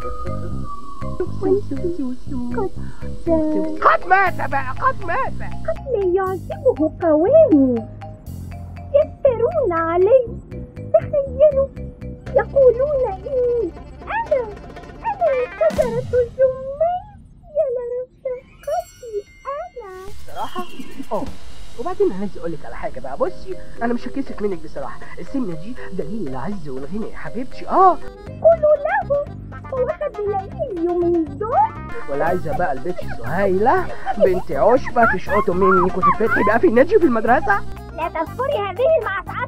قد مات بقى قد مات قد لا يعجبه قوامي يفترون علي تخيلوا يقولون إني أنا أنا شجرة الجميل يا لرفقتي أنا بصراحة اه وبعدين انا عايز اقول لك على حاجه بقى بصي انا مش هكسك منك بصراحه السنه دي دليل العز والغنى يا حبيبتي اه قولوا له هو خد العيد من دول ولا عايزه بقى البنت سهيله بنت عشبه تشقطوا منك وتتفتحي بقى في النادي وفي المدرسه لا تذكري هذه المعصعة